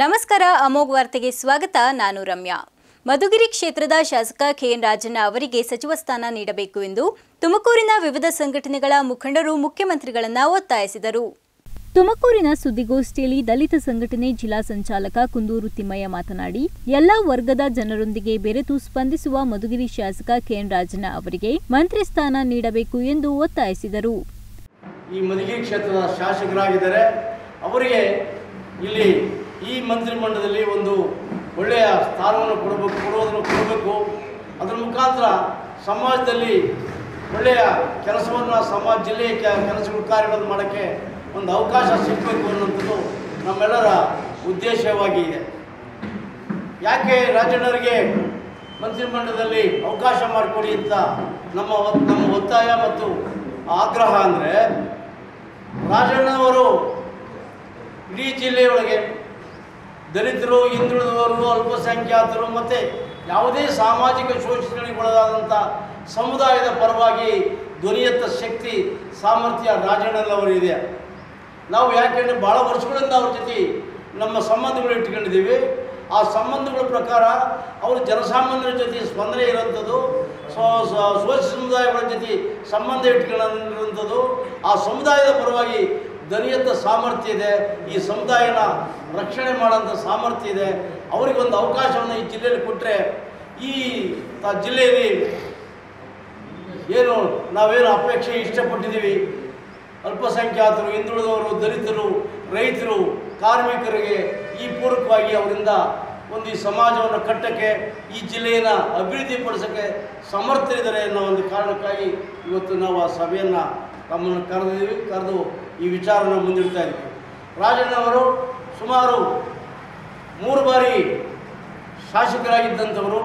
ನಮಸ್ಕಾರ ಅಮೋಘ್ ವಾರ್ತೆಗೆ ಸ್ವಾಗತ ನಾನು ರಮ್ಯಾ ಮಧುಗಿರಿ ಕ್ಷೇತ್ರದ ಶಾಸಕ ಕೆಎನ್ ರಾಜಣ್ಣ ಅವರಿಗೆ ಸಚಿವ ಸ್ಥಾನ ನೀಡಬೇಕು ಎಂದು ತುಮಕೂರಿನ ವಿವಿಧ ಸಂಘಟನೆಗಳ ಮುಖಂಡರು ಮುಖ್ಯಮಂತ್ರಿಗಳನ್ನ ಒತ್ತಾಯಿಸಿದರು ತುಮಕೂರಿನ ಸುದ್ದಿಗೋಷ್ಠಿಯಲ್ಲಿ ದಲಿತ ಸಂಘಟನೆ ಜಿಲ್ಲಾ ಸಂಚಾಲಕ ಕುಂದೂರು ತಿಮ್ಮಯ್ಯ ಮಾತನಾಡಿ ಎಲ್ಲಾ ವರ್ಗದ ಜನರೊಂದಿಗೆ ಬೆರೆತು ಸ್ಪಂದಿಸುವ ಮಧುಗಿರಿ ಶಾಸಕ ಕೆಎನ್ ರಾಜಣ್ಣ ಅವರಿಗೆ ಮಂತ್ರಿ ಸ್ಥಾನ ನೀಡಬೇಕು ಎಂದು ಒತ್ತಾಯಿಸಿದರು ಈ ಮಧುಗಿರಿ ಕ್ಷೇತ್ರದ ಶಾಸಕರಾಗಿದ್ದಾರೆ ಅವರಿಗೆ ಇಲ್ಲಿ ಈ ಮಂತ್ರಿಮಂಡಲದಲ್ಲಿ ಒಂದು ಒಳ್ಳೆಯ ಸ್ಥಾನವನ್ನು ಕೊಡಬೇಕು ಕೊಡುವುದನ್ನು ಕೊಡಬೇಕು ಅದರ ಮುಖಾಂತರ ಸಮಾಜದಲ್ಲಿ ಒಳ್ಳೆಯ ಕೆಲಸವನ್ನು ಸಮಾಜ ಜಿಲ್ಲೆಯ ಕೆ- ಕೆಲಸಗಳು ಕಾರ್ಯಗಳನ್ನು ಮಾಡೋಕ್ಕೆ ಒಂದು ಅವಕಾಶ ಸಿಗಬೇಕು ಅನ್ನುವಂಥದ್ದು ನಮ್ಮೆಲ್ಲರ ಉದ್ದೇಶವಾಗಿದೆ ಯಾಕೆ ರಾಜಣ್ಣವರಿಗೆ ಮಂತ್ರಿಮಂಡಲದಲ್ಲಿ ಅವಕಾಶ ಮಾಡಿಕೊಡಿ ಅಂತ ನಮ್ಮ ಒತ್- ನಮ್ಮ ಒತ್ತಾಯ ಮತ್ತು ಆಗ್ರಹ ಅಂದರೆ ರಾಜಣ್ಣವರು ಇಡೀ ಜಿಲ್ಲೆಯೊಳಗೆ ದಲಿತರು ಹಿಂದುಳಿದವರು ಅಲ್ಪಸಂಖ್ಯಾತರು ಮತ್ತು ಯಾವುದೇ ಸಾಮಾಜಿಕ ಶೋಷಣೆಗಳಿಗೆ ಒಳಗಾದಂಥ ಸಮುದಾಯದ ಪರವಾಗಿ ಧ್ವನಿಯತ್ತ ಶಕ್ತಿ ಸಾಮರ್ಥ್ಯ ರಾಜಣ್ಣನವರಿದೆ ನಾವು ಯಾಕೆಂದರೆ ಭಾಳ ವರ್ಷಗಳಿಂದ ಅವ್ರ ಜೊತೆ ನಮ್ಮ ಸಂಬಂಧಗಳು ಇಟ್ಕೊಂಡಿದ್ದೀವಿ ಆ ಸಂಬಂಧಗಳ ಪ್ರಕಾರ ಅವರು ಜನಸಾಮಾನ್ಯರ ಜೊತೆ ಸ್ಪಂದನೆ ಇರೋಂಥದ್ದು ಸೊ ಸೋಷ ಸಮುದಾಯಗಳ ಜೊತೆ ಸಂಬಂಧ ಇಟ್ಕೊಳ್ಳೋಂಥದ್ದು ಆ ಸಮುದಾಯದ ಪರವಾಗಿ ದಲಿತ ಸಾಮರ್ಥ್ಯ ಇದೆ ಈ ಸಮುದಾಯನ ರಕ್ಷಣೆ ಮಾಡೋಂಥ ಸಾಮರ್ಥ್ಯ ಇದೆ ಅವರಿಗೊಂದು ಅವಕಾಶವನ್ನು ಈ ಜಿಲ್ಲೆಯಲ್ಲಿ ಕೊಟ್ಟರೆ ಈ ತ- ಜಿಲ್ಲೆಯಲ್ಲಿ ಏನು ನಾವೇನು ಅಪೇಕ್ಷೆ ಇಷ್ಟಪಟ್ಟಿದ್ದೀವಿ ಅಲ್ಪಸಂಖ್ಯಾತರು ಹಿಂದುಳಿದವರು ದಲಿತರು ರೈತರು ಕಾರ್ಮಿಕರಿಗೆ ಈ ಪೂರಕವಾಗಿ ಅವರಿಂದ ಒಂದು ಈ ಸಮಾಜವನ್ನು ಕಟ್ಟಕ್ಕೆ ಈ ಜಿಲ್ಲೆಯನ್ನು ಅಭಿವೃದ್ಧಿಪಡಿಸೋಕ್ಕೆ ಸಮರ್ಥರಿದ್ದಾರೆ ಅನ್ನೋ ಒಂದು ಕಾರಣಕ್ಕಾಗಿ ಇವತ್ತು ನಾವು ಆ ಸಭೆಯನ್ನು ತಮ್ಮನ್ನು ಕರೆದಿದ್ದೀವಿ ಕರೆದು ಈ ವಿಚಾರನ ಮುಂದಿಡ್ತಾ ಇದ್ದೀವಿ ರಾಜಣ್ಣವರು ಸುಮಾರು ಮೂರು ಬಾರಿ ಶಾಸಕರಾಗಿದ್ದಂಥವರು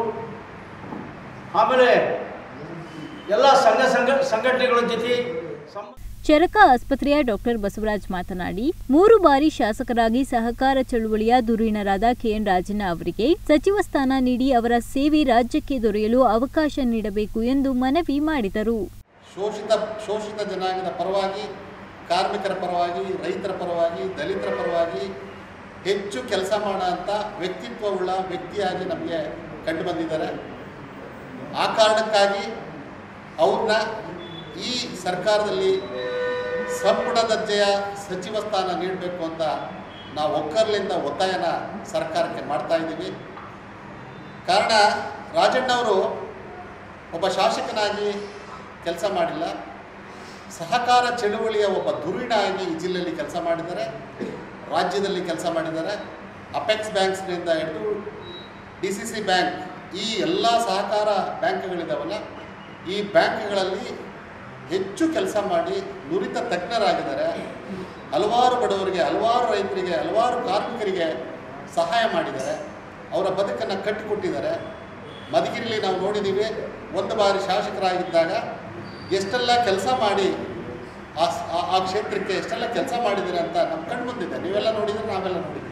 ಆಮೇಲೆ ಎಲ್ಲ ಸಂಘ ಸಂಘ ಸಂಘಟನೆಗಳ ಜೊತೆ ಸಂ ಚರಕ ಆಸ್ಪತ್ರೆಯ ಡಾಕ್ಟರ್ ಬಸವರಾಜ್ ಮಾತನಾಡಿ ಮೂರು ಬಾರಿ ಶಾಸಕರಾಗಿ ಸಹಕಾರ ಚಳುವಳಿಯ ಧುರೀಣರಾದ ಕೆಎನ್ ರಾಜಣ್ಣ ಅವರಿಗೆ ಸಚಿವ ಸ್ಥಾನ ನೀಡಿ ಅವರ ಸೇವೆ ರಾಜ್ಯಕ್ಕೆ ದೊರೆಯಲು ಅವಕಾಶ ನೀಡಬೇಕು ಎಂದು ಮನವಿ ಮಾಡಿದರು ಶೋಷಿತ ಶೋಷಿತ ಜನಾಂಗದ ಪರವಾಗಿ ಕಾರ್ಮಿಕರ ಪರವಾಗಿ ರೈತರ ಪರವಾಗಿ ದಲಿತರ ಪರವಾಗಿ ಹೆಚ್ಚು ಕೆಲಸ ಮಾಡೋಂಥ ವ್ಯಕ್ತಿತ್ವವುಳ್ಳ ವ್ಯಕ್ತಿಯಾಗಿ ನಮಗೆ ಕಂಡು ಬಂದಿದ್ದಾರೆ ಆ ಕಾರಣಕ್ಕಾಗಿ ಅವ್ರನ್ನ ಈ ಸರ್ಕಾರದಲ್ಲಿ ಸಂಪುಟ ದರ್ಜೆಯ ಸಚಿವ ಸ್ಥಾನ ನೀಡಬೇಕು ಅಂತ ನಾವು ಒಕ್ಕರ್ಲಿಂದ ಒತ್ತಾಯನ ಸರ್ಕಾರಕ್ಕೆ ಮಾಡ್ತಾ ಇದ್ದೀವಿ ಕಾರಣ ರಾಜಣ್ಣವರು ಒಬ್ಬ ಶಾಸಕನಾಗಿ ಕೆಲಸ ಮಾಡಿಲ್ಲ ಸಹಕಾರ ಚಳುವಳಿಯ ಒಬ್ಬ ಧುರೀಣ ಆಗಿ ಈ ಜಿಲ್ಲೆಯಲ್ಲಿ ಕೆಲಸ ಮಾಡಿದ್ದಾರೆ ರಾಜ್ಯದಲ್ಲಿ ಕೆಲಸ ಮಾಡಿದ್ದಾರೆ ಅಪೆಕ್ಸ್ ಬ್ಯಾಂಕ್ಸ್ನಿಂದ ಹಿಡಿದು ಡಿ ಸಿ ಸಿ ಬ್ಯಾಂಕ್ ಈ ಎಲ್ಲ ಸಹಕಾರ ಬ್ಯಾಂಕ್ಗಳಿದಾವಲ್ಲ ಈ ಬ್ಯಾಂಕ್ಗಳಲ್ಲಿ ಹೆಚ್ಚು ಕೆಲಸ ಮಾಡಿ ನುರಿತ ತಜ್ಞರಾಗಿದ್ದಾರೆ ಹಲವಾರು ಬಡವರಿಗೆ ಹಲವಾರು ರೈತರಿಗೆ ಹಲವಾರು ಕಾರ್ಮಿಕರಿಗೆ ಸಹಾಯ ಮಾಡಿದ್ದಾರೆ ಅವರ ಬದುಕನ್ನು ಕಟ್ಟಿಕೊಟ್ಟಿದ್ದಾರೆ ಮಧುಗಿರಿಲಿ ನಾವು ನೋಡಿದ್ದೀವಿ ಒಂದು ಬಾರಿ ಶಾಸಕರಾಗಿದ್ದಾಗ ಎಷ್ಟೆಲ್ಲ ಕೆಲಸ ಮಾಡಿ ಆ ಸ್- ಆ- ಆ ಕ್ಷೇತ್ರಕ್ಕೆ ಎಷ್ಟೆಲ್ಲ ಕೆಲಸ ಮಾಡಿದ್ದೀರಿ ಅಂತ ನಮ್ಮ ಕಣ್ಣು ಬಂದಿದೆ ನೀವೆಲ್ಲ ನೋಡಿದ್ರೆ ನಾವೆಲ್ಲ ನೋಡಿದ್ದೀವಿ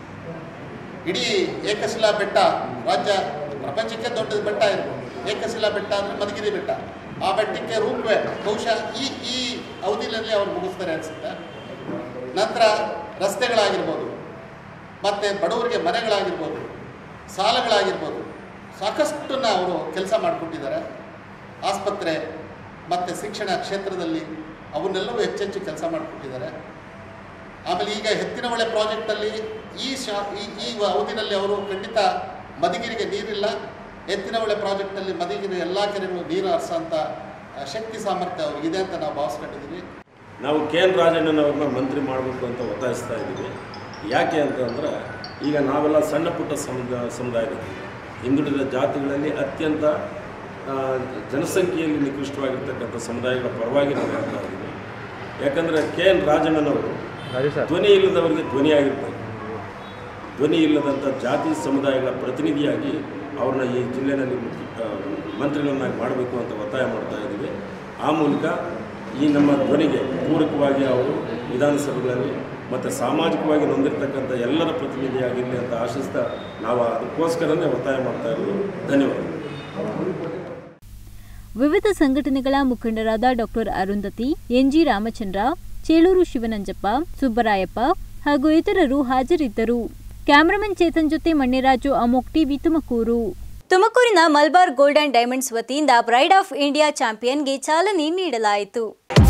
ಇಡೀ ಏಕಶಿಲಾ ಬೆಟ್ಟ ರಾಜ್ಯ ಪ್ರಪಂಚಕ್ಕೆ ದೊಡ್ಡ ಬೆಟ್ಟ ಇರ್ಬೋದು ಏಕಶಿಲಾ ಬೆಟ್ಟ ಅಂದರೆ ಮಧುಗಿರಿ ಬೆಟ್ಟ ಆ ಬೆಟ್ಟಕ್ಕೆ ರೂಪವೇ ಬಹುಶಃ ಈ ಈ ಅವಧಿಯಲ್ಲಿ ಅವ್ರು ಮುಗಿಸ್ತಾರೆ ಅನಿಸುತ್ತೆ ನಂತರ ರಸ್ತೆಗಳಾಗಿರ್ಬೋದು ಮತ್ತು ಬಡವರಿಗೆ ಮನೆಗಳಾಗಿರ್ಬೋದು ಸಾಲಗಳಾಗಿರ್ಬೋದು ಸಾಕಷ್ಟನ್ನು ಅವರು ಕೆಲಸ ಮಾಡಿಕೊಟ್ಟಿದ್ದಾರೆ ಆಸ್ಪತ್ರೆ ಮತ್ತು ಶಿಕ್ಷಣ ಕ್ಷೇತ್ರದಲ್ಲಿ ಅವನ್ನೆಲ್ಲವೂ ಹೆಚ್ಚೆಚ್ಚು ಕೆಲಸ ಮಾಡಿಕೊಟ್ಟಿದ್ದಾರೆ ಆಮೇಲೆ ಈಗ ಎತ್ತಿನಹೊಳೆ ಪ್ರಾಜೆಕ್ಟಲ್ಲಿ ಈ ಶಾ ಈ ಈ ಅವಧಿನಲ್ಲಿ ಅವರು ಖಂಡಿತ ಮಧುಗಿರಿಗೆ ನೀರಿಲ್ಲ ಎತ್ತಿನಹೊಳೆ ಪ್ರಾಜೆಕ್ಟಲ್ಲಿ ಮಧುಗಿರಿ ಎಲ್ಲ ಕೆರೆಗಳು ನೀರು ಹರಿಸೋಂಥ ಆ, ಶಕ್ತಿ ಸಾಮರ್ಥ್ಯ ಅವ್ರಿಗಿದೆ ಅಂತ ನಾವು ಭಾವಿಸ್ಕೊಂಡಿದ್ದೀವಿ ನಾವು ಕೆ ಎನ್ ರಾಜಣ್ಣನವ್ರನ್ನ ಮಂತ್ರಿ ಮಾಡಬೇಕು ಅಂತ ಒತ್ತಾಯಿಸ್ತಾ ಇದ್ದೀವಿ ಯಾಕೆ ಅಂತಂದ್ರೆ ಈಗ ನಾವೆಲ್ಲ ಸಣ್ಣ ಪುಟ್ಟ ಸಮುದಾಯ ಸಮುದಾಯದಲ್ಲಿ ಹಿಂದುಳಿದ ಜಾತಿಗಳಲ್ಲಿ ಅತ್ಯಂತ ಆ, ಜನಸಂಖ್ಯೆಯಲ್ಲಿ ನಿಕೃಷ್ಟವಾಗಿರ್ತಕ್ಕಂಥ ಸಮುದಾಯಗಳ ಪರವಾಗಿ ನಾವು ಹೇಳ್ತಾ ಇದ್ದೀವಿ ಯಾಕಂದರೆ ಕೆ ಎನ್ ರಾಜಣ್ಣನವರು ಧ್ವನಿ ಇಲ್ಲದವರಿಗೆ ಧ್ವನಿಯಾಗಿರ್ಬೇಕು ಧ್ವನಿ ಇಲ್ಲದಂಥ ಜಾತಿ ಸಮುದಾಯಗಳ ಪ್ರತಿನಿಧಿಯಾಗಿ ಅವ್ರನ್ನ ಈ ಜಿಲ್ಲೆಯಲ್ಲಿ ಆ, ಮಂತ್ರಿಗಳನ್ನಾಗಿ ಮಾಡಬೇಕು ಅಂತ ಒತ್ತಾಯ ಮಾಡ್ತಾ ಇದ್ದೀವಿ ಆ ಮೂಲಕ ಈ ನಮ್ಮ ಧ್ವನಿಗೆ ಪೂರಕವಾಗಿ ಅವರು ವಿಧಾನಸಭೆಗಳಲ್ಲಿ ಮತ್ತು ಸಾಮಾಜಿಕವಾಗಿ ನೊಂದಿರ್ತಕ್ಕಂಥ ಎಲ್ಲರ ಪ್ರತಿನಿಧಿಯಾಗಿರಲಿ ಅಂತ ಆಶಿಸ್ತಾ ನಾವು ಅದಕ್ಕೋಸ್ಕರನೇ ಒತ್ತಾಯ ಮಾಡ್ತಾ ಇರೋದು ಧನ್ಯವಾದ ವಿವಿಧ ಸಂಘಟನೆಗಳ ಮುಖಂಡರಾದ ಡಾಕ್ಟರ್ ಅರುಂಧತಿ ಎನ್ಜಿ ರಾಮಚಂದ್ರ ಚೇಳೂರು ಶಿವನಂಜಪ್ಪ ಸುಬ್ಬರಾಯಪ್ಪ ಹಾಗೂ ಇತರರು ಹಾಜರಿದ್ದರು ಕ್ಯಾಮರಾಮನ್ ಚೇತನ್ ಜೊತೆ ಮಣ್ಣಿರಾಜು ಅಮೋಕ್ ಟಿವಿ ತುಮಕೂರು ತುಮಕೂರಿನ ಮಲ್ಬಾರ್ ಗೋಲ್ಡ್ ಅಂಡ್ ಡೈಮಂಡ್ಸ್ ವತಿಯಿಂದ ಬ್ರೈಡ್ ಆಫ್ ಇಂಡಿಯಾ ಚಾಂಪಿಯನ್ಗೆ ಚಾಲನೆ ನೀಡಲಾಯಿತು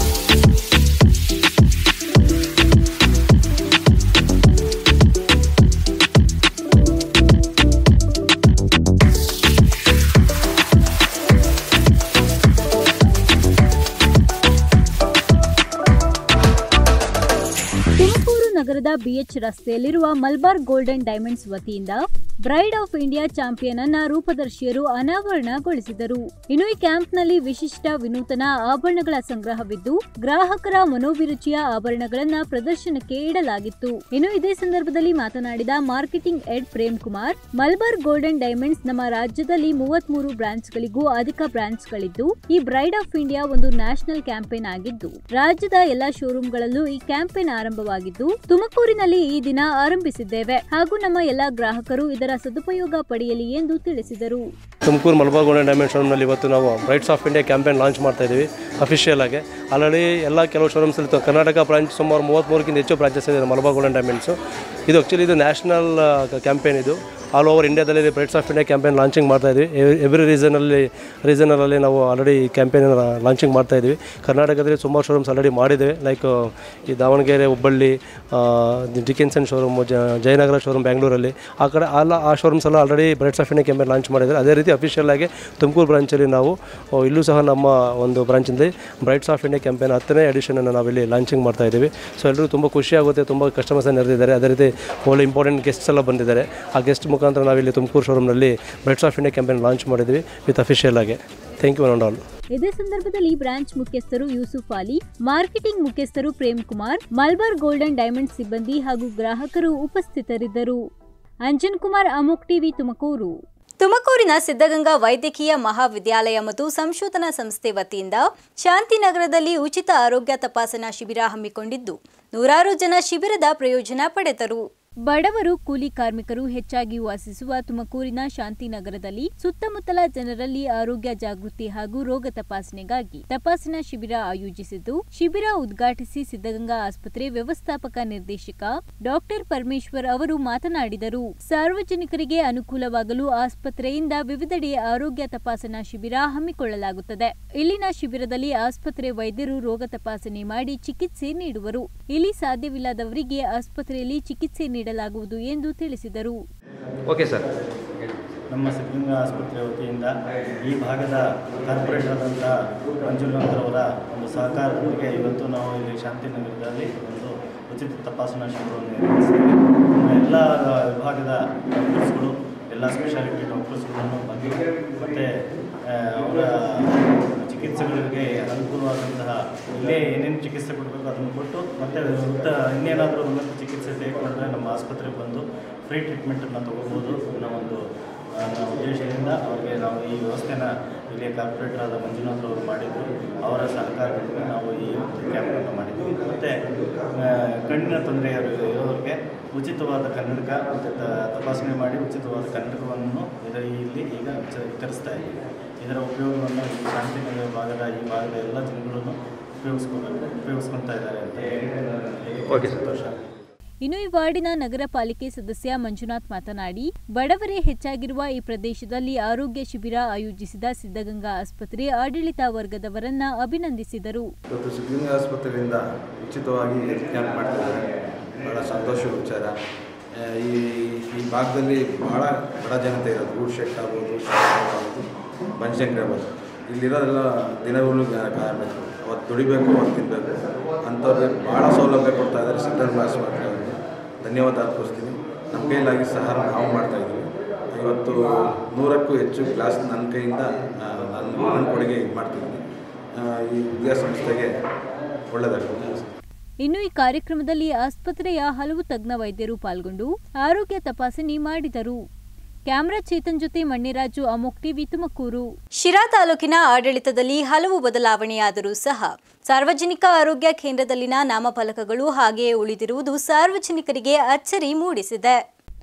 ತುಮಕೂರು ನಗರದ ಬಿಎಚ್ ರಸ್ತೆಯಲ್ಲಿರುವ ಮಲ್ಬಾರ್ ಗೋಲ್ಡನ್ ಡೈಮಂಡ್ಸ್ ವತಿಯಿಂದ ಬ್ರೈಡ್ ಆಫ್ ಇಂಡಿಯಾ ಚಾಂಪಿಯನ್ ಅನ್ನ ರೂಪದರ್ಶಿಯರು ಅನಾವರಣಗೊಳಿಸಿದರು ಇನ್ನು ಈ ಕ್ಯಾಂಪ್ನಲ್ಲಿ ವಿಶಿಷ್ಟ ವಿನೂತನ ಆಭರಣಗಳ ಸಂಗ್ರಹವಿದ್ದು ಗ್ರಾಹಕರ ಮನೋಭಿರುಚಿಯ ಆಭರಣಗಳನ್ನ ಪ್ರದರ್ಶನಕ್ಕೆ ಇಡಲಾಗಿತ್ತು ಇನ್ನು ಇದೇ ಸಂದರ್ಭದಲ್ಲಿ ಮಾತನಾಡಿದ marketing head Prem Kumar Malabar golden diamonds ನಮ್ಮ ರಾಜ್ಯದಲ್ಲಿ ಮೂವತ್ಮೂರು ಬ್ರಾಂಚ್ಗಳಿಗೂ ಅಧಿಕ ಬ್ರಾಂಚ್ಗಳಿದ್ದು ಈ ಬ್ರೈಡ್ ಆಫ್ ಇಂಡಿಯಾ ಒಂದು ನ್ಯಾಷನಲ್ ಕ್ಯಾಂಪೇನ್ ಆಗಿದ್ದು ರಾಜ್ಯದ ಎಲ್ಲಾ ಶೋರೂಮ್ಗಳಲ್ಲೂ ಈ ಕ್ಯಾಂಪೇನ್ ಆರಂಭವಾಗಿದ್ದು ತುಮಕೂರಿನಲ್ಲಿ ಈ ದಿನ ಆರಂಭಿಸಿದ್ದೇವೆ ಹಾಗೂ ನಮ್ಮ ಎಲ್ಲಾ ಗ್ರಾಹಕರು ಇದರ ಸದುಪಯೋಗ ಪಡೆಯಲಿ ಎಂದು ತಿಳಿಸಿದರು ತುಮಕೂರು ಮಲಬಾರ್ ಗೋಲ್ಡನ್ ಡೈಮಂಡ್ ಶೋರೂಮ್ನಲ್ಲಿ ಇವತ್ತು ನಾವು brides of India campaign launch ಮಾಡ್ತಾ ಇದ್ದೀವಿ ಅಫಿಷಿಯಲ್ ಆಗಿ ಆಲ್ರೆಡಿ ಎಲ್ಲ ಕೆಲವು ಶೋರೂಮ್ಸಲ್ಲಿ ತ- ಕರ್ನಾಟಕ ಬ್ರಾಂಚ್ ಸುಮಾರು ಮೂವತ್ತ್ಮೂರಕ್ಕಿಂತ ಹೆಚ್ಚು ಬ್ರಾಂಚಸ್ ಇದೆ ಮಲಬಾರ್ ಗೋಲ್ಡನ್ ಡೈಮಂಡ್ಸು ಇದು ಆ್ಯಕ್ಚುಲಿ ಇದು ನ್ಯಾಷನಲ್ ಕ್ಯಾಂಪೇನ್ ಇದು ಆಲ್ ಓವರ್ ಇಂಡಿಯಾದಲ್ಲಿ brides of India campaign launching ಮಾಡ್ತಾ ಇದ್ವಿ ಎವ್ರಿ ರೀಸನಲ್ಲಿ ರೀಸನರಲ್ಲಿ ನಾವು ಆಲ್ರೆಡಿ ಈ ಕ್ಯಾಂಪೇನ್ ಲಾಂಚಿಂಗ್ ಮಾಡ್ತಾ ಇದ್ವಿ ಕರ್ನಾಟಕದಲ್ಲಿ ಸುಮಾರು ಶೋರೂಮ್ಸ್ ಆಲ್ರೆಡಿ ಮಾಡಿದ್ದೇವೆ ಲೈಕ್ ಈ Davanagere Hubballi Dickenson showroom Jayanagar showroom ಬ್ಯಾಂಗ್ಳೂರಲ್ಲಿ ಆ ಕಡೆ ಎಲ್ಲ ಆ ಶೋರೂಮ್ಸ್ ಎಲ್ಲ already brides of India campaign launch ಮಾಡಿದ್ದಾರೆ ಅದೇ ರೀತಿ ಅಫಿಷಿಯಲ್ ಆಗಿ ತುಮಕೂರು ಬ್ರಾಂಚಲ್ಲಿ ನಾವು ಆ, ಇಲ್ಲೂ ಸಹ ನಮ್ಮ ಒಂದು ಬ್ರಾಂಚಿಂದ ಬ್ರೈಟ್ಸ್ ಆಫ್ ಇಂಡಿಯಾ ಕ್ಯಾಂಪೇನ್ ಹತ್ತನೇ ಎಡಿಷನನ್ನು ನಾವಿಲ್ಲಿ ಲಾಂಚಿಂಗ್ ಮಾಡ್ತಾ ಇದ್ದೀವಿ ಸೊ ಎಲ್ಲರೂ ತುಂಬ ಖುಷಿ ಆಗುತ್ತೆ ತುಂಬ ಕಸ್ಟಮರ್ಸ್ ನೆರೆದಿದ್ದಾರೆ ಅದೇ ರೀತಿ ಒಳ್ಳೆ ಇಂಪಾರ್ಟೆಂಟ್ ಗೆಸ್ಟ್ಸ್ ಎಲ್ಲ ಬಂದಿದ್ದಾರೆ ಆ ಗೆಸ್ಟ್ ಮುಖಾಂತರ ನಾವಿಲ್ಲಿ ತುಮಕೂರು ಶೋರೂಮ್ನಲ್ಲಿ brides of India campaign launch ಮಾಡಿದ್ವಿ ವಿತ್ ಅಫಿಷಿಯಲ್ ಆಗಿ ಥ್ಯಾಂಕ್ ಯು ಆಲ್ ಇದೇ ಸಂದರ್ಭದಲ್ಲಿ ಬ್ರಾಂಚ್ ಮುಖ್ಯಸ್ಥರು ಯೂಸುಫ್ ಅಲಿ ಮಾರ್ಕೆಟಿಂಗ್ ಮುಖ್ಯಸ್ಥರು ಪ್ರೇಮ್ ಕುಮಾರ್ ಮಲ್ಬಾರ್ ಗೋಲ್ಡನ್ ಡೈಮಂಡ್ ಸಿಬ್ಬಂದಿ ಹಾಗೂ ಗ್ರಾಹಕರು ಉಪಸ್ಥಿತರಿದ್ದರು ಅಂಜನ್ ಕುಮಾರ್ ಅಮೋಕ್ ಟಿವಿ ತುಮಕೂರು ತುಮಕೂರಿನ ಸಿದ್ಧಗಂಗಾ ವೈದ್ಯಕೀಯ ಮಹಾವಿದ್ಯಾಲಯ ಮತ್ತು ಸಂಶೋಧನಾ ಸಂಸ್ಥೆ ವತಿಯಿಂದ ಶಾಂತಿನಗರದಲ್ಲಿ ಉಚಿತ ಆರೋಗ್ಯ ತಪಾಸಣಾ ಶಿಬಿರ ಹಮ್ಮಿಕೊಂಡಿದ್ದು ನೂರಾರು ಜನ ಶಿಬಿರದ ಪ್ರಯೋಜನ ಪಡೆದರು ಬಡವರು ಕೂಲಿ ಕಾರ್ಮಿಕರು ಹೆಚ್ಚಾಗಿ ವಾಸಿಸುವ ತುಮಕೂರಿನ ಶಾಂತಿನಗರದಲ್ಲಿ ಸುತ್ತಮುತ್ತಲ ಜನರಲ್ಲಿ ಆರೋಗ್ಯ ಜಾಗೃತಿ ಹಾಗೂ ರೋಗ ತಪಾಸಣೆಗಾಗಿ ತಪಾಸಣಾ ಶಿಬಿರ ಆಯೋಜಿಸಿದ್ದು ಶಿಬಿರ ಉದ್ಘಾಟಿಸಿ ಸಿದ್ಧಗಂಗಾ ಆಸ್ಪತ್ರೆ ವ್ಯವಸ್ಥಾಪಕ ನಿರ್ದೇಶಕ ಡಾಕ್ಟರ್ ಪರಮೇಶ್ವರ್ ಅವರು ಮಾತನಾಡಿದರು ಸಾರ್ವಜನಿಕರಿಗೆ ಅನುಕೂಲವಾಗಲು ಆಸ್ಪತ್ರೆಯಿಂದ ವಿವಿಧೆಡೆ ಆರೋಗ್ಯ ತಪಾಸಣಾ ಶಿಬಿರ ಹಮ್ಮಿಕೊಳ್ಳಲಾಗುತ್ತದೆ ಇಲ್ಲಿನ ಶಿಬಿರದಲ್ಲಿ ಆಸ್ಪತ್ರೆ ವೈದ್ಯರು ರೋಗ ತಪಾಸಣೆ ಮಾಡಿ ಚಿಕಿತ್ಸೆ ನೀಡುವರು ಇಲ್ಲಿ ಸಾಧ್ಯವಿಲ್ಲದವರಿಗೆ ಆಸ್ಪತ್ರೆಯಲ್ಲಿ ಚಿಕಿತ್ಸೆ ನೀಡಲಾಗುವುದು ಎಂದು ತಿಳಿಸಿದರು ಓಕೆ ಸರ್ ನಮ್ಮ ಸಿದ್ಧಗಂಗಾ ಆಸ್ಪತ್ರೆ ವತಿಯಿಂದ ಈ ಭಾಗದ ಕಾರ್ಪೊರೇಟರ್ ಆದಂಥ ಮಂಜುನಾಥರವರ ಒಂದು ಸಹಕಾರದೊಂದಿಗೆ ಇವತ್ತು ನಾವು ಇಲ್ಲಿ ಶಾಂತಿನಗರದಲ್ಲಿ ಒಂದು ಉಚಿತ ತಪಾಸಣಾ ಶಿಬಿರವನ್ನು ಏರ್ಪಡಿಸಿದ್ದೇವೆ ನಮ್ಮ ಎಲ್ಲ ವಿಭಾಗದ ಡಾಕ್ಟರ್ಸ್ಗಳು ಎಲ್ಲ ಸ್ಪೆಷಾಲಿಟಿ ಡಾಕ್ಟರ್ಸ್ಗಳನ್ನು ಬಂದು ಮತ್ತು ಅವರ ಚಿಕಿತ್ಸೆಗಳಿಗೆ ಅನುಕೂಲವಾದಂತಹ ಇಲ್ಲೇ ಏನೇನು ಚಿಕಿತ್ಸೆ ಕೊಡಬೇಕು ಅದನ್ನು ಕೊಟ್ಟು ಮತ್ತು ಉತ್ತ ಇನ್ನೇನಾದರೂ ಉನ್ನತ ಚಿಕಿತ್ಸೆ ತೆಗೆದುಕೊಂಡ್ರೆ ನಮ್ಮ ಆಸ್ಪತ್ರೆಗೆ ಬಂದು ಫ್ರೀ ಟ್ರೀಟ್ಮೆಂಟನ್ನು ತೊಗೋಬೋದು ಅನ್ನೋ ಒಂದು ಆ, ನಾವು ಉದ್ದೇಶದಿಂದ ಅವರಿಗೆ ನಾವು ಈ ವ್ಯವಸ್ಥೆನ ಇಲ್ಲಿ ಕಾರ್ಪೊರೇಟರ್ ಆದ ಮಂಜುನಾಥ್ ಅವರು ಮಾಡಿದ್ರು ಅವರ ಸಹಕಾರದಿಂದ ನಾವು ಈ ಒಂದು ಕ್ಯಾಂಪನ್ನು ಮಾಡಿದ್ವಿ ಮತ್ತು ಕಣ್ಣಿನ ತೊಂದರೆ ಇರೋರಿಗೆ ಉಚಿತವಾದ ಕನ್ನಡಕ ಮತ್ತು ತ- ತಪಾಸಣೆ ಮಾಡಿ ಉಚಿತವಾದ ಕನ್ನಡಕವನ್ನು ಇದರ ಇಲ್ಲಿ ಈಗ ವಿಚ- ವಿತರಿಸ್ತಾ ಇದ್ದೀವಿ ಇದರ ಉಪಯೋಗವನ್ನು ಈ ಶಾಂತಿನಗರ ಭಾಗದ ಈ ಭಾಗದ ಎಲ್ಲ ಜನಗಳನ್ನು ಉಪಯೋಗಿಸ್ಕೋಬೇಕು ಉಪಯೋಗಿಸ್ಕೊತಾ ಇದ್ದಾರೆ ಅಂತ ಹೇಳಿ ನನಗೆ ಓಕೆ ಸರ್. ಸಂತೋಷ ಇನ್ನು ಈ ವಾರ್ಡಿನ ನಗರ ಪಾಲಿಕೆ ಸದಸ್ಯ ಮಂಜುನಾಥ್ ಮಾತನಾಡಿ ಬಡವರೇ ಹೆಚ್ಚಾಗಿರುವ ಈ ಪ್ರದೇಶದಲ್ಲಿ ಆರೋಗ್ಯ ಶಿಬಿರ ಆಯೋಜಿಸಿದ ಸಿದ್ಧಗಂಗಾ ಆಸ್ಪತ್ರೆ ಆಡಳಿತ ವರ್ಗದವರನ್ನ ಅಭಿನಂದಿಸಿದರು ಇವತ್ತು ಸಿದ್ಧಗಂಗಾ ಆಸ್ಪತ್ರೆಯಿಂದ ಉಚಿತವಾಗಿ ಹೆಲ್ತ್ ಕ್ಯಾಂಪ್ ಮಾಡ್ತಿದ್ದಾರೆ ಭಾಳ ಸಂತೋಷದ ವಿಚಾರ ಆ, ಈ ಈ ಭಾಗದಲ್ಲಿ ಭಾಳ ಬಡ ಜನತೆ ಇರೋದು ಗೂಡ್ ಶೆಟ್ ಆಗ್ಬೋದು ಶಾಪ್ ಆಗ್ಬೋದು ಬನಶಂಕರಿ ಆಗ್ಬೋದು ಇಲ್ಲಿರೋದೆಲ್ಲ ದಿನಗಳು ಕಾರ್ಮಿಕರು ಅವತ್ತು ದುಡಿಬೇಕು ಅವತ್ತು ತಿನ್ನಬೇಕು ಅಂಥವ್ರಿಗೆ ಭಾಳ ಸೌಲಭ್ಯ ಕೊಡ್ತಾ ಇದ್ದಾರೆ ಸಿದ್ಧಗಂಗಾ ಆಸ್ಪತ್ರೆ ಅವರಿಗೆ ಧನ್ಯವಾದ ಅರ್ಪಿಸ್ತೀನಿ ನಮ್ಮ ಕೈಲಾಗಿ ಸಹಾರ ನಾವು ಮಾಡ್ತಾ ಇದ್ದೀವಿ ಇವತ್ತು ನೂರಕ್ಕೂ ಹೆಚ್ಚು ಕ್ಲಾಸ್ ನನ್ನ ಕೈಯಿಂದ ಆ, ನಾನು ನನ್ನ ಕೊಡುಗೆ ಇದು ಮಾಡ್ತಿದ್ದೀನಿ ಆ, ಈ ವಿದ್ಯಾಸಂಸ್ಥೆಗೆ ಒಳ್ಳೆಯದಾಗ್ತದೆ ಇನ್ನು ಈ ಕಾರ್ಯಕ್ರಮದಲ್ಲಿ ಆಸ್ಪತ್ರೆಯ ಹಲವು ತಜ್ಞ ವೈದ್ಯರು ಪಾಲ್ಗೊಂಡು ಆರೋಗ್ಯ ತಪಾಸಣೆ ಮಾಡಿದರು ಕ್ಯಾಮರಾ ಚೇತನ್ ಜೊತೆ ಮಣ್ಣಿರಾಜು ಅಮೋಕ್ ಟಿವಿ ತುಮಕೂರು ಶಿರಾ ತಾಲೂಕಿನ ಆಡಳಿತದಲ್ಲಿ ಹಲವು ಬದಲಾವಣೆಯಾದರೂ ಸಹ ಸಾರ್ವಜನಿಕ ಆರೋಗ್ಯ ಕೇಂದ್ರದಲ್ಲಿನ ನಾಮಫಲಕಗಳು ಹಾಗೆಯೇ ಉಳಿದಿರುವುದು ಸಾರ್ವಜನಿಕರಿಗೆ ಅಚ್ಚರಿ ಮೂಡಿಸಿದೆ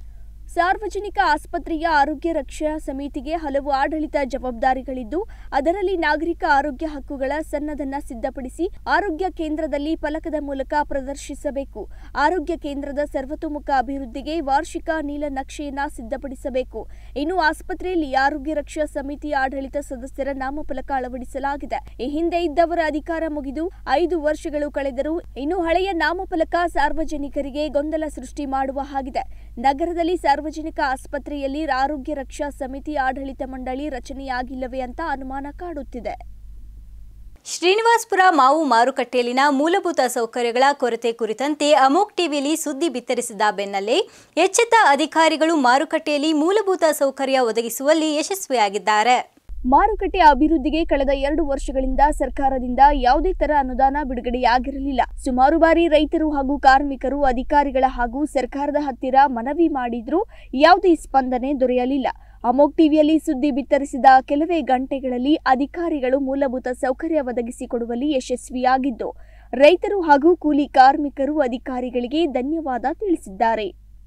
ಸಾರ್ವಜನಿಕ ಆಸ್ಪತ್ರೆಯ ಆರೋಗ್ಯ ರಕ್ಷಾ ಸಮಿತಿಗೆ ಹಲವು ಆಡಳಿತ ಜವಾಬ್ದಾರಿಗಳಿದ್ದು ಅದರಲ್ಲಿ ನಾಗರಿಕ ಆರೋಗ್ಯ ಹಕ್ಕುಗಳ ಸನ್ನದನ್ನ ಸಿದ್ಧಪಡಿಸಿ ಆರೋಗ್ಯ ಕೇಂದ್ರದಲ್ಲಿ ಫಲಕದ ಮೂಲಕ ಪ್ರದರ್ಶಿಸಬೇಕು ಆರೋಗ್ಯ ಕೇಂದ್ರದ ಸರ್ವತೋಮುಖ ಅಭಿವೃದ್ಧಿಗೆ ವಾರ್ಷಿಕ ನೀಲನಕ್ಷೆಯನ್ನ ಸಿದ್ಧಪಡಿಸಬೇಕು ಇನ್ನು ಆಸ್ಪತ್ರೆಯಲ್ಲಿ ಆರೋಗ್ಯ ರಕ್ಷಾ ಸಮಿತಿ ಆಡಳಿತ ಸದಸ್ಯರ ನಾಮಫಲಕ ಅಳವಡಿಸಲಾಗಿದೆ ಈ ಹಿಂದೆ ಇದ್ದವರ ಅಧಿಕಾರ ಮುಗಿದು ಐದು ವರ್ಷಗಳು ಕಳೆದರೂ ಇನ್ನು ಹಳೆಯ ನಾಮಫಲಕ ಸಾರ್ವಜನಿಕರಿಗೆ ಗೊಂದಲ ಸೃಷ್ಟಿ ಮಾಡುವ ಹಾಗಿದೆ ನಗರದಲ್ಲಿ ಸಾರ್ವಜನಿಕ ಆಸ್ಪತ್ರೆಯಲ್ಲಿ ಆರೋಗ್ಯ ರಕ್ಷಾ ಸಮಿತಿ ಆಡಳಿತ ಮಂಡಳಿ ರಚನೆಯಾಗಿಲ್ಲವೇ ಅಂತ ಅನುಮಾನ ಕಾಡುತ್ತಿದೆ ಶ್ರೀನಿವಾಸ್ಪುರ ಮಾವು ಮಾರುಕಟ್ಟೆಯಲ್ಲಿನ ಮೂಲಭೂತ ಸೌಕರ್ಯಗಳ ಕೊರತೆ ಕುರಿತಂತೆ ಅಮೋಕ್ ಟಿವಿಯಲ್ಲಿ ಸುದ್ದಿ ಬಿತ್ತರಿಸಿದ ಬೆನ್ನಲ್ಲೇ ಎಚ್ಚೆತ್ತ ಅಧಿಕಾರಿಗಳು ಮಾರುಕಟ್ಟೆಯಲ್ಲಿ ಮೂಲಭೂತ ಸೌಕರ್ಯ ಒದಗಿಸುವಲ್ಲಿ ಯಶಸ್ವಿಯಾಗಿದ್ದಾರೆ ಮಾರುಕಟ್ಟೆ ಅಭಿವೃದ್ಧಿಗೆ ಕಳೆದ ಎರಡು ವರ್ಷಗಳಿಂದ ಸರ್ಕಾರದಿಂದ ಯಾವುದೇ ತರ ಅನುದಾನ ಬಿಡುಗಡೆಯಾಗಿರಲಿಲ್ಲ ಸುಮಾರು ಬಾರಿ ರೈತರು ಹಾಗೂ ಕಾರ್ಮಿಕರು ಅಧಿಕಾರಿಗಳ ಹಾಗೂ ಸರ್ಕಾರದ ಹತ್ತಿರ ಮನವಿ ಮಾಡಿದ್ರೂ ಯಾವುದೇ ಸ್ಪಂದನೆ ದೊರೆಯಲಿಲ್ಲ ಅಮೋಕ್ ಟಿವಿಯಲ್ಲಿ ಸುದ್ದಿ ಬಿತ್ತರಿಸಿದ ಕೆಲವೇ ಗಂಟೆಗಳಲ್ಲಿ ಅಧಿಕಾರಿಗಳು ಮೂಲಭೂತ ಸೌಕರ್ಯ ಒದಗಿಸಿಕೊಡುವಲ್ಲಿ ಯಶಸ್ವಿಯಾಗಿದ್ದು ರೈತರು ಹಾಗೂ ಕೂಲಿ ಕಾರ್ಮಿಕರು ಅಧಿಕಾರಿಗಳಿಗೆ ಧನ್ಯವಾದ ತಿಳಿಸಿದ್ದಾರೆ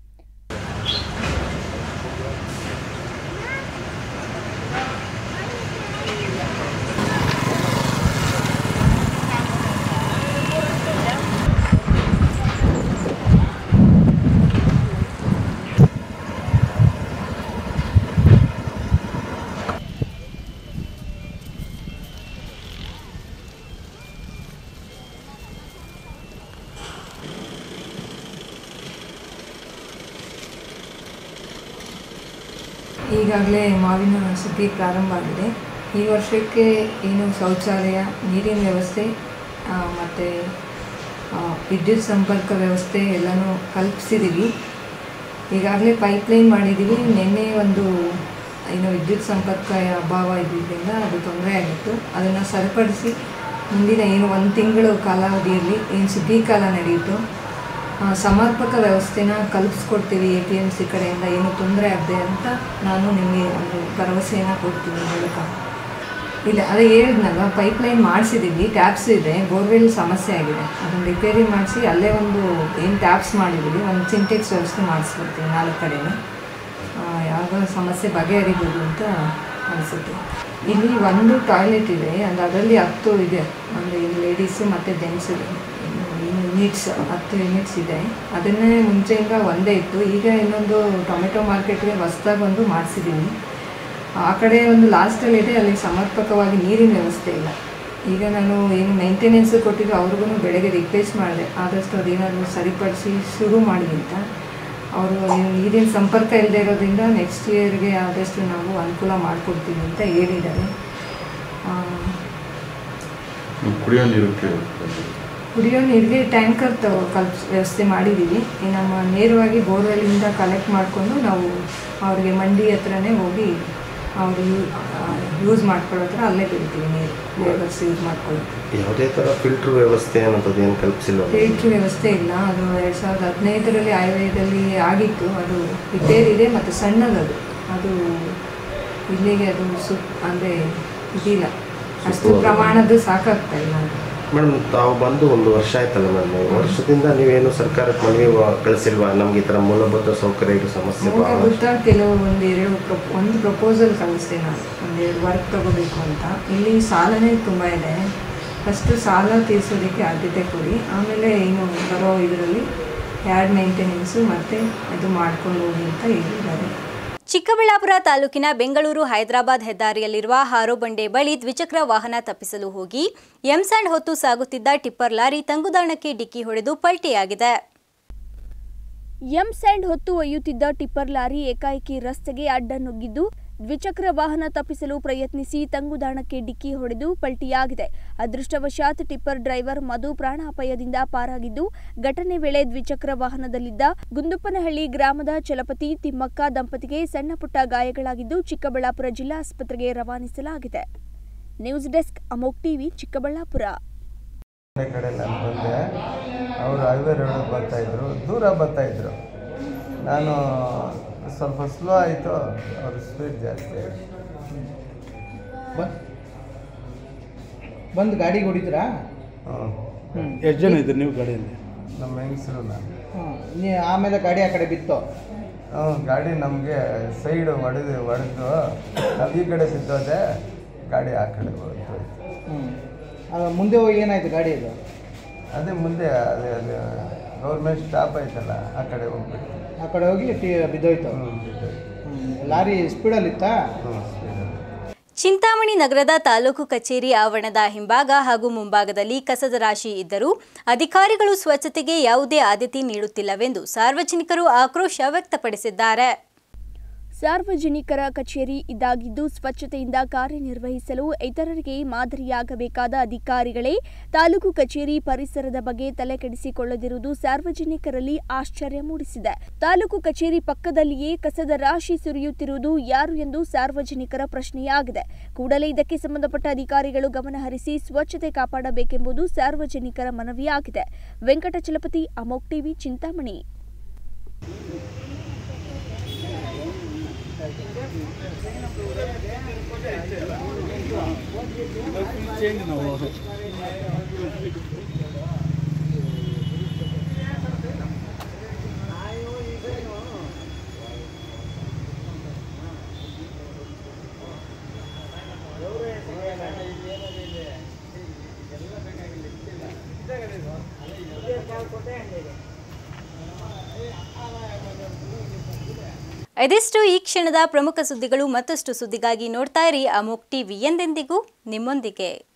ಈಗಾಗಲೇ ಮಾವಿನ ಸುಗ್ಗಿ ಪ್ರಾರಂಭ ಆಗಿದೆ ಈ ವರ್ಷಕ್ಕೆ ಏನು ಶೌಚಾಲಯ ನೀರಿನ ವ್ಯವಸ್ಥೆ ಮತ್ತು ವಿದ್ಯುತ್ ಸಂಪರ್ಕ ವ್ಯವಸ್ಥೆ ಎಲ್ಲನೂ ಕಲ್ಪಿಸಿದ್ದೀವಿ ಈಗಾಗಲೇ ಪೈಪ್ಲೈನ್ ಮಾಡಿದ್ದೀವಿ ನಿನ್ನೆ ಒಂದು ಏನು ವಿದ್ಯುತ್ ಸಂಪರ್ಕ ಅಭಾವ ಇದ್ದಿದ್ದರಿಂದ ಅದು ತೊಂದರೆ ಆಗಿತ್ತು ಅದನ್ನು ಸರಿಪಡಿಸಿ ಮುಂದಿನ ಏನು ಒಂದು ತಿಂಗಳು ಕಾಲಾವಧಿಯಲ್ಲಿ ಏನು ಸುಗ್ಗಿ ಕಾಲ ನಡೆಯಿತು ಆ, ಸಮರ್ಪಕ ವ್ಯವಸ್ಥೆನ ಕಲ್ಪಿಸ್ಕೊಡ್ತೀವಿ ಎ ಪಿ ಎಮ್ ಸಿ ಕಡೆಯಿಂದ ಏನು ತೊಂದರೆ ಆಗದೆ ಅಂತ ನಾನು ನಿಮಗೆ ಒಂದು ಭರವಸೆಯನ್ನು ಕೊಡ್ತೀನಿ ಈ ಮೂಲಕ ಇಲ್ಲ ಅದೇ ಹೇಳಿದ್ನಲ್ಲ ಪೈಪ್ಲೈನ್ ಮಾಡಿಸಿದ್ದೀವಿ ಟ್ಯಾಪ್ಸ್ ಇದೆ ಬೋರ್ವೆಲ್ ಸಮಸ್ಯೆ ಆಗಿದೆ ಅದನ್ನು ರಿಪೇರಿ ಮಾಡಿಸಿ ಅಲ್ಲೇ ಒಂದು ಏನು ಟ್ಯಾಪ್ಸ್ ಮಾಡಿದ್ದೀವಿ ಒಂದು ಸಿಂಟೆಕ್ಸ್ ವ್ಯವಸ್ಥೆ ಮಾಡಿಸ್ಕೊಡ್ತೀವಿ ನಾಲ್ಕು ಕಡೆನೂ ಆ, ಯಾವ ಸಮಸ್ಯೆ ಬಗೆಹರಿಬೋದು ಅಂತ ಅನಿಸುತ್ತೆ ಇಲ್ಲಿ ಒಂದು ಟಾಯ್ಲೆಟ್ ಇದೆ ಅದು ಅದರಲ್ಲಿ ಹತ್ತು ಇದೆ ಅಂದರೆ ಲೇಡೀಸು ಮತ್ತು ಜೆಂಟ್ಸ್ ಯೂನಿಟ್ಸ್ ಹತ್ತು ಯೂನಿಟ್ಸ್ ಇದೆ ಅದನ್ನೇ ಮುಂಚೆಯಿಂದ ಒಂದೇ ಇತ್ತು ಈಗ ಇನ್ನೊಂದು ಟೊಮೆಟೊ ಮಾರ್ಕೆಟ್ಗೆ ಹೊಸ್ದಾಗಿ ಒಂದು ಮಾಡಿಸಿದ್ದೀನಿ ಆ ಕಡೆ ಒಂದು ಲಾಸ್ಟಲ್ಲಿ ಇದೆ ಅಲ್ಲಿ ಸಮರ್ಪಕವಾಗಿ ನೀರಿನ ವ್ಯವಸ್ಥೆ ಇಲ್ಲ ಈಗ ನಾನು ಏನು ಮೇಂಟೆನೆನ್ಸ್ ಕೊಟ್ಟಿದ್ದು ಅವ್ರಿಗೂ ಬೆಳಗ್ಗೆ ರಿಕ್ವೆಸ್ಟ್ ಮಾಡಿದೆ ಆದಷ್ಟು ಅದೇನಾದರೂ ಸರಿಪಡಿಸಿ ಶುರು ಮಾಡಿ ಅಂತ ಅವರು ನೀರಿನ ಸಂಪರ್ಕ ಇಲ್ಲದೆ ಇರೋದ್ರಿಂದ ನೆಕ್ಸ್ಟ್ ಇಯರ್ಗೆ ಆದಷ್ಟು ನಾವು ಅನುಕೂಲ ಮಾಡಿಕೊಡ್ತೀವಿ ಅಂತ ಹೇಳಿದ್ದಾರೆ ಆ, ಕುಡಿಯೋ ನೀರಕ್ಕೆ ಕುಡಿಯೋ ನೀರಿಗೆ ಟ್ಯಾಂಕರ್ ತ ಕಲ್ಪ್ ವ್ಯವಸ್ಥೆ ಮಾಡಿದ್ದೀವಿ ಈ ನಮ್ಮ ನೇರವಾಗಿ ಬೋರ್ವೆಲ್ಲಿಂದ ಕಲೆಕ್ಟ್ ಮಾಡಿಕೊಂಡು ನಾವು ಅವ್ರಿಗೆ ಮಂಡಿ ಹತ್ರನೇ ಹೋಗಿ ಅವರು ಯೂಸ್ ಮಾಡ್ಕೊಳ್ಳೋ ಹತ್ರ ಅಲ್ಲೇ ಬಿಡ್ತೀವಿ ನೀರು ಲೇಬರ್ಸ್ ಯೂಸ್ ಮಾಡ್ಕೊಳ್ಳೋದು ಯಾವುದೇ ಥರ ಫಿಲ್ಟ್ರ್ ವ್ಯವಸ್ಥೆ ಅನ್ನೋದು ಏನು ಕಲ್ಪಿಸಿಲ್ಲ ಫಿಲ್ಟ್ರ್ ವ್ಯವಸ್ಥೆ ಇಲ್ಲ ಅದು ಎರಡು ಸಾವಿರದ ಹದಿನೈದರಲ್ಲಿ ಆಯುರ್ವೇದದಲ್ಲಿ ಆಗಿತ್ತು ಅದು ರಿಪೇರ್ ಇದೆ ಮತ್ತು ಸಣ್ಣದದು ಅದು ಇಲ್ಲಿಗೆ ಅದು ಸು ಅಂದರೆ ಇದಿಲ್ಲ ಅಷ್ಟು ಪ್ರಮಾಣದ್ದು ಸಾಕಾಗ್ತಾ ಇಲ್ಲ ಅದು ಮೇಡಮ್ ತಾವು ಬಂದು ಒಂದು ವರ್ಷ ಆಯ್ತಲ್ಲ ಮೇಡಮ್ ವರ್ಷದಿಂದ ನೀವೇನು ಸರ್ಕಾರಕ್ಕೆ ಮನವಿ ವ- ಕಳಿಸಿಲ್ವಾ ನಮ್ಗೆ ಈ ಥರ ಮೂಲಭೂತ ಸೌಕರ್ಯದ ಸಮಸ್ಯೆ ನಮಗೆ ಭಾಳ ಗೊತ್ತಾಗ್ತಿಲ್ಲ ಒಂದು ಎರಡು ಪ್ರೊ- ಒಂದು ಪ್ರಪೋಸಲ್ ಕಳಿಸ್ದೆ ನಾನು ಒಂದೆರಡು ವರ್ಕ್ ತಗೋಬೇಕು ಅಂತ ಇಲ್ಲಿ ಸಾಲನೇ ತುಂಬ ಇದೆ ಫಸ್ಟು ಸಾಲ ತೀರಿಸೋದಕ್ಕೆ ಆದ್ಯತೆ ಕೊಡಿ ಆಮೇಲೆ ಏನು ಬರೋ ಇದರಲ್ಲಿ ಯಾರ್ಡ್ ಮೇಂಟೆನೆನ್ಸು ಮತ್ತು ಇದು ಮಾಡ್ಕೊಂಡು ಹೋಗಿ ಅಂತ ಹೇಳಿದ್ದಾರೆ ಚಿಕ್ಕಬಳ್ಳಾಪುರ ತಾಲೂಕಿನ ಬೆಂಗಳೂರು ಹೈದರಾಬಾದ್ ಹೆದ್ದಾರಿಯಲ್ಲಿರುವ ಹಾರೋಬಂಡೆ ಬಳಿ ದ್ವಿಚಕ್ರ ವಾಹನ ತಪ್ಪಿಸಲು ಹೋಗಿ ಎಂಸ್ಯಾಂಡ್ ಹೊತ್ತು ಸಾಗುತ್ತಿದ್ದ ಟಿಪ್ಪರ್ ಲಾರಿ ತಂಗುದಾಣಕ್ಕೆ ಡಿಕ್ಕಿ ಹೊಡೆದು ಪಲ್ಟಿಯಾಗಿದೆ ಎಂ ಸ್ಯಾಂಡ್ ಹೊತ್ತು ಒಯ್ಯುತ್ತಿದ್ದ ಟಿಪ್ಪರ್ ಲಾರಿ ಏಕಾಏಕಿ ರಸ್ತೆಗೆ ಅಡ್ಡ ನುಗ್ಗಿದ್ದು ದ್ವಿಚಕ್ರ ವಾಹನ ತಪ್ಪಿಸಲು ಪ್ರಯತ್ನಿಸಿ ತಂಗುದಾಣಕ್ಕೆ ಡಿಕ್ಕಿ ಹೊಡೆದು ಪಲ್ಟಿಯಾಗಿದೆ ಅದೃಷ್ಟವಶಾತ್ ಟಿಪ್ಪರ್ ಡ್ರೈವರ್ ಮಧು ಪ್ರಾಣಾಪಾಯದಿಂದ ಪಾರಾಗಿದ್ದು ಘಟನೆ ವೇಳೆ ದ್ವಿಚಕ್ರ ವಾಹನದಲ್ಲಿದ್ದ ಗುಂದುಪ್ಪನಹಳ್ಳಿ ಗ್ರಾಮದ ಚಲಪತಿ ತಿಮ್ಮಕ್ಕ ದಂಪತಿಗೆ ಸಣ್ಣಪುಟ್ಟ ಗಾಯಗಳಾಗಿದ್ದು ಚಿಕ್ಕಬಳ್ಳಾಪುರ ಜಿಲ್ಲಾ ಆಸ್ಪತ್ರೆಗೆ ರವಾನಿಸಲಾಗಿದೆ ನ್ಯೂಸ್ ಡೆಸ್ಕ್ ಅಮೋಕ್ ಟಿವಿ ಚಿಕ್ಕಬಳ್ಳಾಪುರ ಈ ಕಡೆ ನಾನು ಬಂದೆ ಅವರು ಹೈವೇ ರೋಡಿಗೆ ಬರ್ತಾಯಿದ್ರು ದೂರ ಬರ್ತಾಯಿದ್ರು ನಾನು ಸ್ವಲ್ಪ ಸ್ಲೋ ಆಯಿತು ಅವ್ರ ಸ್ಪೀಡ್ ಜಾಸ್ತಿ ಆಯಿತು ಬಂದು ಗಾಡಿಗೆ ಹೊಡಿತೀರಾ ಹ್ಞೂ ಎಷ್ಟು ಜನ ಇದ್ದೀರಿ ನೀವು ಗಾಡಿಯಲ್ಲಿ ನಮ್ಮ ಹೆಂಗಸರು ನಾನು ಹಾಂ ನೀ ಆಮೇಲೆ ಗಾಡಿ ಆ ಕಡೆ ಬಿತ್ತು ಹ್ಞೂ ಗಾಡಿ ನಮಗೆ ಸೈಡ್ ಹೊಡೆದು ಹೊಡೆದು ನಾವು ಈ ಕಡೆ ಬಿದ್ದೋದೆ ಗಾಡಿ ಆ ಕಡೆ ಹೋಯ್ತು ಹ್ಞೂ ಮುಂದೆ ಹೋಗಿ ಏನಾಯ್ತು ಗಾಡಿ ಇದು ಅದೇ ಮುಂದೆ ಅದೇ ಅದೇ ಗೌರ್ಮೆಂಟ್ ಸ್ಟಾಪ್ ಆಯ್ತಲ್ಲ ಆ ಕಡೆ ಹೋಗ್ಬಿಟ್ಟು ಆ ಕಡೆ ಹೋಗಿ ಟಿ ಬಿದ್ದೋಯ್ತು ಹ್ಞೂ ಬಿದ್ದೋಯ್ತು ಹ್ಮ್. ಲಾರಿ ಸ್ಪೀಡಲ್ಲಿತ್ತಾ ಹ್ಞೂ ಸ್ಪೀಡಲ್ಲಿ ಚಿಂತಾಮಣಿ ನಗರದ ತಾಲೂಕು ಕಚೇರಿ ಆವರಣದ ಹಿಂಭಾಗ ಹಾಗೂ ಮುಂಭಾಗದಲ್ಲಿ ಕಸದ ರಾಶಿ ಇದ್ದರೂ ಅಧಿಕಾರಿಗಳು ಸ್ವಚ್ಛತೆಗೆ ಯಾವುದೇ ಆದ್ಯತೆ ನೀಡುತ್ತಿಲ್ಲವೆಂದು ಸಾರ್ವಜನಿಕರು ಆಕ್ರೋಶ ವ್ಯಕ್ತಪಡಿಸಿದ್ದಾರೆ ಸಾರ್ವಜನಿಕರ ಕಚೇರಿ ಇದಾಗಿದ್ದು ಸ್ವಚ್ಛತೆಯಿಂದ ಕಾರ್ಯನಿರ್ವಹಿಸಲು ಇತರರಿಗೆ ಮಾದರಿಯಾಗಬೇಕಾದ ಅಧಿಕಾರಿಗಳೇ ತಾಲೂಕು ಕಚೇರಿ ಪರಿಸರದ ಬಗ್ಗೆ ತಲೆಕೆಡಿಸಿಕೊಳ್ಳದಿರುವುದು ಸಾರ್ವಜನಿಕರಲ್ಲಿ ಆಶ್ಚರ್ಯ ಮೂಡಿಸಿದೆ ತಾಲೂಕು ಕಚೇರಿ ಪಕ್ಕದಲ್ಲಿಯೇ ಕಸದ ರಾಶಿ ಸುರಿಯುತ್ತಿರುವುದು ಯಾರು ಎಂದು ಸಾರ್ವಜನಿಕರ ಪ್ರಶ್ನೆಯಾಗಿದೆ ಕೂಡಲೇ ಇದಕ್ಕೆ ಸಂಬಂಧಪಟ್ಟ ಅಧಿಕಾರಿಗಳು ಗಮನಹರಿಸಿ ಸ್ವಚ್ಛತೆ ಕಾಪಾಡಬೇಕೆಂಬುದು ಸಾರ್ವಜನಿಕರ ಮನವಿಯಾಗಿದೆ ವೆಂಕಟಚಲಪತಿ ಅಮೋಕ್ ಟಿವಿ ಚಿಂತಾಮಣಿ ಇದಿಷ್ಟು ಈ ಕ್ಷಣದ ಪ್ರಮುಖ ಸುದ್ದಿಗಳು ಮತ್ತಷ್ಟು ಸುದ್ದಿಗಾಗಿ ನೋಡ್ತಾ ಇರಿ ಅಮೋಕ್ ಟಿವಿ ಎಂದೆಂದಿಗೂ ನಿಮ್ಮೊಂದಿಗೆ